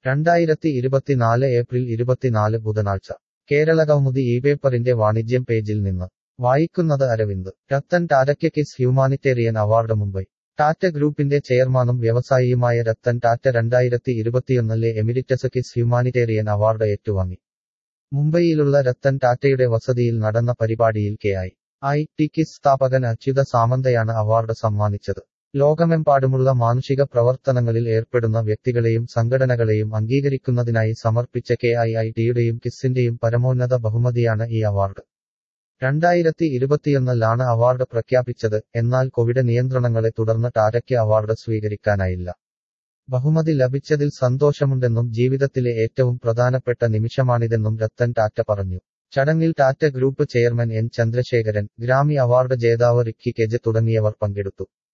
രണ്ടായിരത്തി ഇരുപത്തിനാല് ഏപ്രിൽ ഇരുപത്തിനാല് ബുധനാഴ്ച കേരള കൗമുദി ഈ പേപ്പറിന്റെ വാണിജ്യം പേജിൽ നിന്ന് വായിക്കുന്നത് അരവിന്ദ് രത്തൻ ടാറ്റയ്ക്ക് KISS humanitarian award Mumbai Tata ഗ്രൂപ്പിന്റെ ചെയർമാനും വ്യവസായിയുമായ രത്തൻ ടാറ്റ രണ്ടായിരത്തി ഇരുപത്തിയൊന്നിലെ എമിരിറ്റസ് കിസ് ഹ്യൂമാനിറ്റേറിയൻ അവാർഡ് ഏറ്റുവാങ്ങി മുംബൈയിലുള്ള രത്തൻ ടാറ്റയുടെ വസതിയിൽ നടന്ന പരിപാടിയിൽ K I I T KISS സ്ഥാപകൻ അച്യുത സാമന്തയാണ് അവാർഡ് സമ്മാനിച്ചത് ലോകമെമ്പാടുമുള്ള മാനുഷിക പ്രവർത്തനങ്ങളിൽ ഏർപ്പെടുന്ന വ്യക്തികളെയും സംഘടനകളെയും അംഗീകരിക്കുന്നതിനായി സമർപ്പിച്ച കെ ഐ ഐ ടിയുടെയും കിസ്സിന്റെയും പരമോന്നത ബഹുമതിയാണ് ഈ അവാർഡ് രണ്ടായിരത്തി ഇരുപത്തിയൊന്നിലാണ് അവാർഡ് പ്രഖ്യാപിച്ചത് എന്നാൽ കോവിഡ് നിയന്ത്രണങ്ങളെ തുടർന്ന് ടാറ്റയ്ക്ക് അവാർഡ് സ്വീകരിക്കാനായില്ല ബഹുമതി ലഭിച്ചതിൽ സന്തോഷമുണ്ടെന്നും ജീവിതത്തിലെ ഏറ്റവും പ്രധാനപ്പെട്ട നിമിഷമാണിതെന്നും രത്തൻ ടാറ്റ പറഞ്ഞു ചടങ്ങിൽ Tata group chairman N Chandrasekaran Grammy award ജേതാവ് റിക്കി കെജ് തുടങ്ങിയവർ പങ്കെടുത്തു